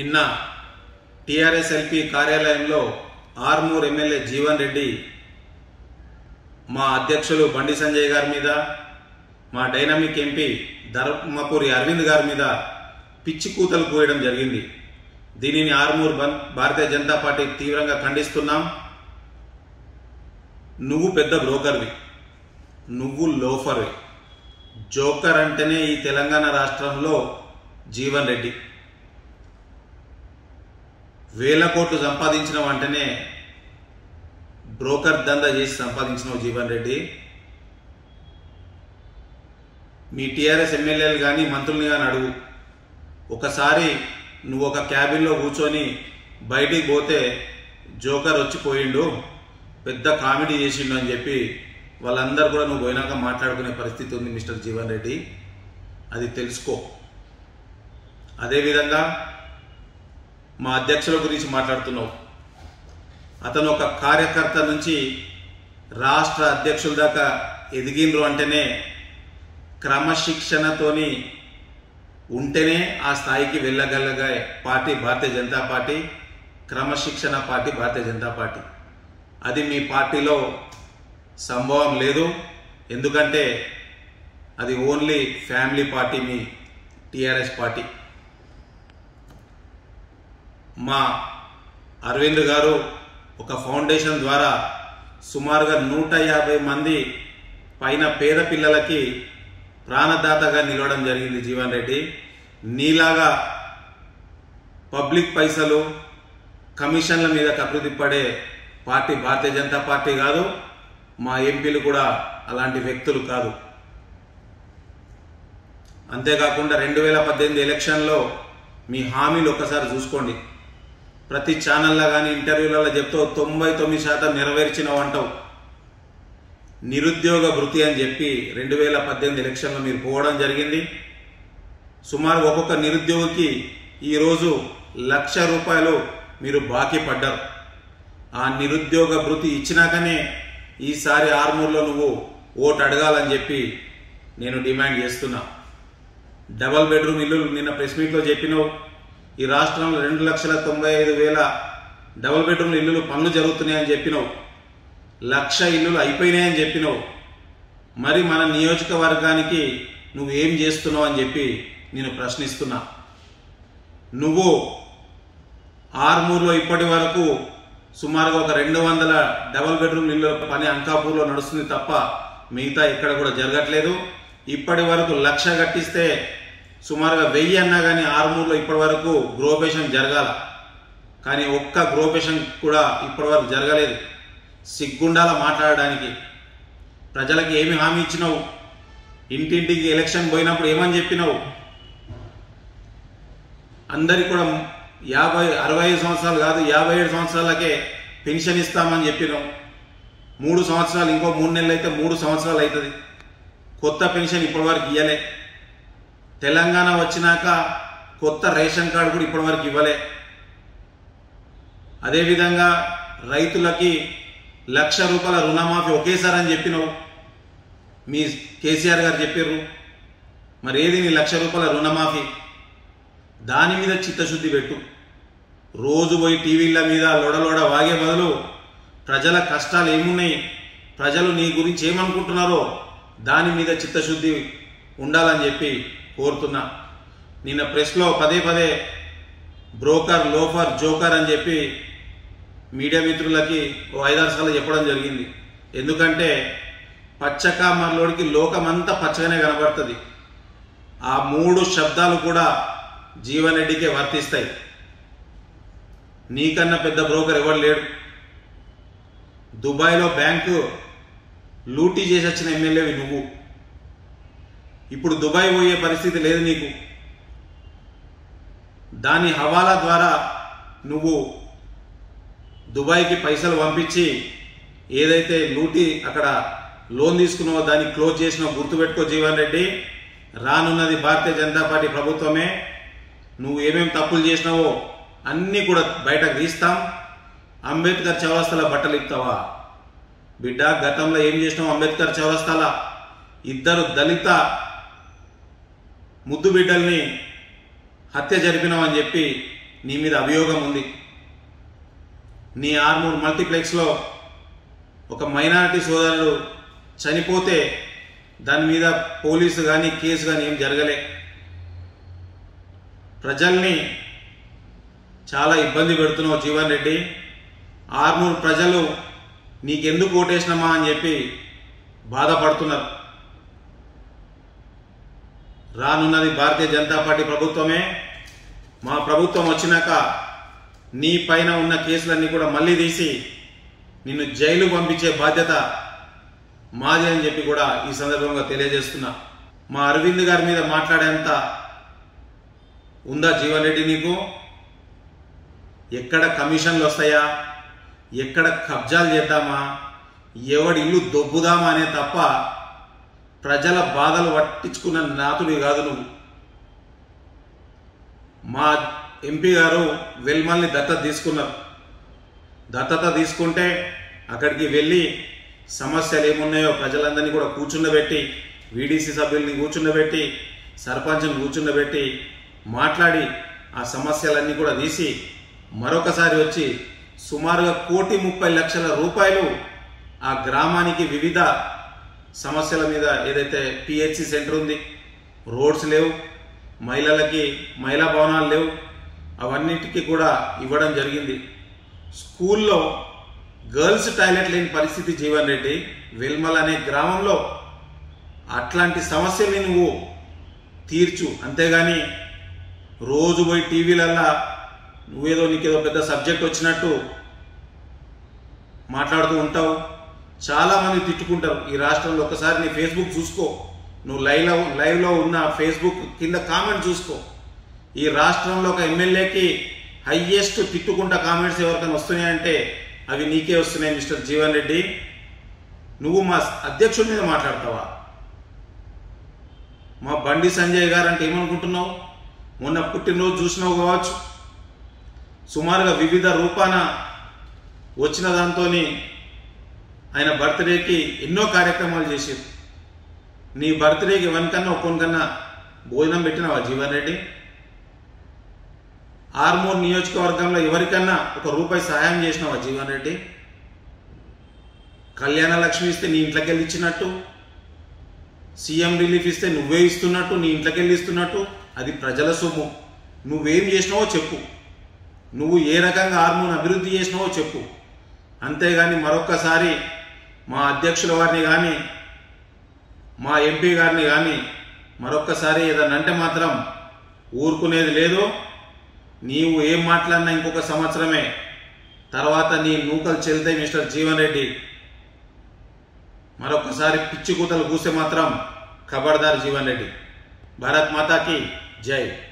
నిన్న TRS LP కార్యాలయంలో Armoor MLA Jeevan Reddy మా అధ్యక్షులు బండి సంజయ్ గారి మీద మా డైనమిక్ ఎంపీ ధర్మపురి అరవింద్ గారి మీద పిచ్చి కూతలు కూయడం జరిగింది దీనిని ఆర్మూర్ బం- భారతీయ జనతా పార్టీ తీవ్రంగా ఖండిస్తున్నాం నువ్వు పెద్ద బ్రోకర్వి నువ్వు లోఫర్వి జోకర్ అంటేనే ఈ తెలంగాణ రాష్ట్రంలో జీవన్ రెడ్డి వేల కోట్లు సంపాదించిన వెంటనే బ్రోకర్ దందా చేసి సంపాదించినావు జీవన్ రెడ్డి మీ టీఆర్ఎస్ ఎమ్మెల్యేలు కానీ మంత్రుల్ని కానీ అడుగు ఒకసారి నువ్వు ఒక క్యాబిన్లో కూర్చొని బయటికి పోతే జోకర్ వచ్చి పోయిండు పెద్ద కామెడీ చేసిండు అని చెప్పి వాళ్ళందరూ కూడా నువ్వు పోయినాక మాట్లాడుకునే పరిస్థితి ఉంది మిస్టర్ జీవన్ రెడ్డి అది తెలుసుకో అదేవిధంగా మా అధ్యక్షుల గురించి మాట్లాడుతున్నావు అతను ఒక కార్యకర్త నుంచి రాష్ట్ర అధ్యక్షుల దాకా ఎదిగిండ్రు అంటేనే క్రమశిక్షణతోని ఉంటేనే ఆ స్థాయికి వెళ్ళగలగా పార్టీ భారతీయ జనతా పార్టీ క్రమశిక్షణ పార్టీ భారతీయ జనతా పార్టీ అది మీ పార్టీలో సంభవం లేదు ఎందుకంటే అది ఓన్లీ ఫ్యామిలీ పార్టీ మీ టిఆర్ఎస్ పార్టీ మా అరవింద్ గారు ఒక ఫౌండేషన్ ద్వారా సుమారుగా నూట యాభై మంది పైన పేద పిల్లలకి ప్రాణదాతగా నిలవడం జరిగింది జీవన్ రెడ్డి నీలాగా పబ్లిక్ పైసలు కమిషన్ల మీద కకృతి పడే పార్టీ భారతీయ జనతా పార్టీ కాదు మా ఎంపీలు కూడా అలాంటి వ్యక్తులు కాదు అంతేకాకుండా రెండు వేల పద్దెనిమిది ఎలక్షన్లో మీ హామీలు ఒక్కసారి చూసుకోండి ప్రతి ఛానల్లో కానీ ఇంటర్వ్యూలలో చెప్తావు తొంభై తొమ్మిది శాతం నెరవేర్చినావు అంటావు నిరుద్యోగ భృతి అని చెప్పి రెండు వేల పద్దెనిమిది ఎలక్షన్లో మీరు పోవడం జరిగింది సుమారు ఒక్కొక్క నిరుద్యోగికి ఈరోజు లక్ష రూపాయలు మీరు బాకీ పడ్డారు ఆ నిరుద్యోగ భృతి ఇచ్చినాకనే ఈసారి ఆర్మూర్లో నువ్వు ఓటు అడగాలని చెప్పి నేను డిమాండ్ చేస్తున్నా డబల్ బెడ్రూమ్ ఇల్లు నిన్న ప్రెస్ మీట్లో చెప్పినావు ఈ రాష్ట్రంలో రెండు లక్షల తొంభై ఐదు వేల డబల్ బెడ్రూమ్ ఇల్లులు పనులు జరుగుతున్నాయని చెప్పినావు లక్ష ఇల్లులు అయిపోయినాయని చెప్పినావు మరి మన నియోజకవర్గానికి నువ్వు ఏం చేస్తున్నావు అని చెప్పి నేను ప్రశ్నిస్తున్నా నువ్వు ఆర్మూర్లో ఇప్పటి వరకు సుమారుగా ఒక రెండు వందల డబల్ బెడ్రూమ్ ఇల్లు పని అంకాపూర్లో నడుస్తుంది తప్ప మిగతా ఎక్కడ కూడా జరగట్లేదు ఇప్పటి వరకు లక్ష కట్టిస్తే సుమారుగా వెయ్యి అన్నా కానీ ఆర్మూర్లో ఇప్పటి వరకు గ్రోపేషన్ జరగాల కానీ ఒక్క గ్రోపేషన్ కూడా ఇప్పటి వరకు జరగలేదు సిగ్గుండాల మాట్లాడడానికి ప్రజలకు ఏమి హామీ ఇచ్చినావు ఇంటింటికి ఎలక్షన్ పోయినప్పుడు ఏమని చెప్పినావు అందరికి కూడా యాభై అరవై ఐదు సంవత్సరాలు కాదు యాభై ఏడు సంవత్సరాలకే పెన్షన్ ఇస్తామని చెప్పినాం మూడు సంవత్సరాలు ఇంకో మూడు నెలలు అయితే మూడు సంవత్సరాలు అవుతుంది కొత్త పెన్షన్ ఇప్పటివరకు ఇవ్వలే తెలంగాణ వచ్చినాక కొత్త రేషన్ కార్డు కూడా ఇప్పటివరకు ఇవ్వలే అదేవిధంగా రైతులకి లక్ష రూపాయల రుణమాఫీ ఒకేసారి అని చెప్పినావు మీ కేసీఆర్ గారు చెప్పారు మరి ఏది నీ లక్ష రూపాయల రుణమాఫీ దాని మీద చిత్తశుద్ధి పెట్టు రోజు పోయి టీవీల మీద లొడలోడ వాగే బదులు ప్రజల కష్టాలు ఏమున్నాయి ప్రజలు నీ గురించి ఏమనుకుంటున్నారో దాని మీద చిత్తశుద్ధి ఉండాలని చెప్పి కోరుతున్నా నిన్న ప్రెస్లో పదే పదే బ్రోకర్ లోఫర్ జోకర్ అని చెప్పి మీడియా మిత్రులకి ఓ ఐదారు సార్లు చెప్పడం జరిగింది ఎందుకంటే పచ్చకామర్లోడికి లోకమంతా పచ్చగానే కనబడుతుంది ఆ మూడు శబ్దాలు కూడా జీవన్ రెడ్డికే వర్తిస్తాయి నీకన్నా పెద్ద బ్రోకర్ ఎవరు లేడు దుబాయ్లో బ్యాంకు లూటీ చేసి వచ్చిన ఎమ్మెల్యేవి నువ్వు ఇప్పుడు దుబాయ్ పోయే పరిస్థితి లేదు నీకు దాని హవాలా ద్వారా నువ్వు దుబాయ్కి పైసలు పంపించి ఏదైతే లూటీ అక్కడ లోన్ తీసుకున్నావో దాన్ని క్లోజ్ చేసినావో గుర్తుపెట్టుకో జీవన్ రెడ్డి రానున్నది భారతీయ జనతా పార్టీ ప్రభుత్వమే నువ్వు ఏమేమి తప్పులు చేసినావో అన్నీ కూడా బయటకు తీస్తాం అంబేద్కర్ చౌరస్తాల బట్టలు ఇస్తావా బిడ్డ గతంలో ఏం చేసినావు అంబేద్కర్ చౌరస్తాల ఇద్దరు దళిత ముద్దు బిడ్డల్ని హత్య జరిపినామని చెప్పి నీ మీద అభియోగం ఉంది నీ ఆర్మూర్ మల్టీప్లెక్స్లో ఒక మైనారిటీ సోదరుడు చనిపోతే దాని మీద పోలీసు కానీ కేసు కానీ ఏం జరగలే ప్రజల్ని చాలా ఇబ్బంది పెడుతున్నావు జీవన్ రెడ్డి ఆర్మూర్ ప్రజలు నీకెందుకు ఓటేసినామా అని చెప్పి బాధపడుతున్నారు రానున్నది భారతీయ జనతా పార్టీ ప్రభుత్వమే మా ప్రభుత్వం వచ్చినాక నీ పైన ఉన్న కేసులన్నీ కూడా మళ్ళీ తీసి నిన్ను జైలు పంపించే బాధ్యత మాది అని చెప్పి కూడా ఈ సందర్భంగా తెలియజేస్తున్నా మా అరవింద్ గారి మీద మాట్లాడేంత ఉందా జీవన్ రెడ్డి నీకు ఎక్కడ కమిషన్లు వస్తాయా ఎక్కడ కబ్జాలు చేద్దామా ఎవడి ఇల్లు దొబ్బుదామా అనే తప్ప ప్రజల బాధలు పట్టించుకున్న నాతుడి కాదు నువ్వు మా ఎంపీ గారు వెల్మల్ని దత్తత తీసుకున్నారు దత్తత తీసుకుంటే అక్కడికి వెళ్ళి సమస్యలు ఏమున్నాయో ప్రజలందరినీ కూడా కూర్చుండబెట్టి వీడీసీ సభ్యుల్ని కూర్చుండబెట్టి సర్పంచ్ని కూర్చుండబెట్టి మాట్లాడి ఆ సమస్యలన్నీ కూడా తీసి మరొకసారి వచ్చి సుమారుగా కోటి ముప్పై లక్షల రూపాయలు ఆ గ్రామానికి వివిధ సమస్యల మీద ఏదైతే పిహెచ్సి సెంటర్ ఉంది రోడ్స్ లేవు మహిళలకి మహిళా భవనాలు లేవు అవన్నిటికీ కూడా ఇవ్వడం జరిగింది స్కూల్లో గర్ల్స్ టాయిలెట్ లేని పరిస్థితి జీవన్ రెడ్డి వెల్మల్ అనే గ్రామంలో అట్లాంటి సమస్యల్ని నువ్వు తీర్చు అంతేగాని రోజు పోయి టీవీలల్లా నువ్వేదో నీకేదో పెద్ద సబ్జెక్ట్ వచ్చినట్టు మాట్లాడుతూ ఉంటావు చాలామంది తిట్టుకుంటారు ఈ రాష్ట్రంలో ఒకసారి నీ ఫేస్బుక్ చూసుకో నువ్వు లైవ్లో లైవ్లో ఉన్న ఫేస్బుక్ కింద కామెంట్ చూసుకో ఈ రాష్ట్రంలో ఒక ఎమ్మెల్యేకి హయ్యెస్ట్ తిట్టుకుంటా కామెంట్స్ ఎవరికైనా వస్తున్నాయంటే అవి నీకే వస్తున్నాయి మిస్టర్ జీవన్ రెడ్డి నువ్వు మా అధ్యక్షుడి మీద మాట్లాడతావా మా బండి సంజయ్ గారు అంటే ఏమనుకుంటున్నావు మొన్న పుట్టినరోజు చూసినావు కావచ్చు సుమారుగా వివిధ రూపాన వచ్చిన దాంతో ఆయన బర్త్డేకి ఎన్నో కార్యక్రమాలు చేసారు నీ బర్త్డేకి ఎవరికన్నా ఒక్కొనికన్నా భోజనం పెట్టినావా జీవన్ రెడ్డి ఆర్మూర్ నియోజకవర్గంలో ఎవరికన్నా ఒక రూపాయి సహాయం చేసినావా జీవన్ రెడ్డి కళ్యాణ లక్ష్మి ఇస్తే నీ ఇంట్లోకి వెళ్ళి ఇచ్చినట్టు సీఎం రిలీఫ్ ఇస్తే నువ్వే ఇస్తున్నట్టు నీ ఇంట్లోకి వెళ్ళి ఇస్తున్నట్టు అది ప్రజల సొమ్ము నువ్వేం చేసినావో చెప్పు నువ్వు ఏ రకంగా ఆర్మూన్ అభివృద్ధి చేసినావో చెప్పు అంతేగాని మరొక్కసారి మా అధ్యక్షుల వారిని కానీ మా ఎంపీ గారిని కానీ మరొక్కసారి ఏదన్నా అంటే మాత్రం ఊరుకునేది లేదు నీవు ఏం మాట్లాడినా ఇంకొక సంవత్సరమే తర్వాత నీ నూకలు చెల్తాయి మిస్టర్ జీవన్ రెడ్డి మరొకసారి పిచ్చి కూతలు కూస్తే మాత్రం ఖబర్దార్ జీవన్ రెడ్డి భారత్ మాతాకి జై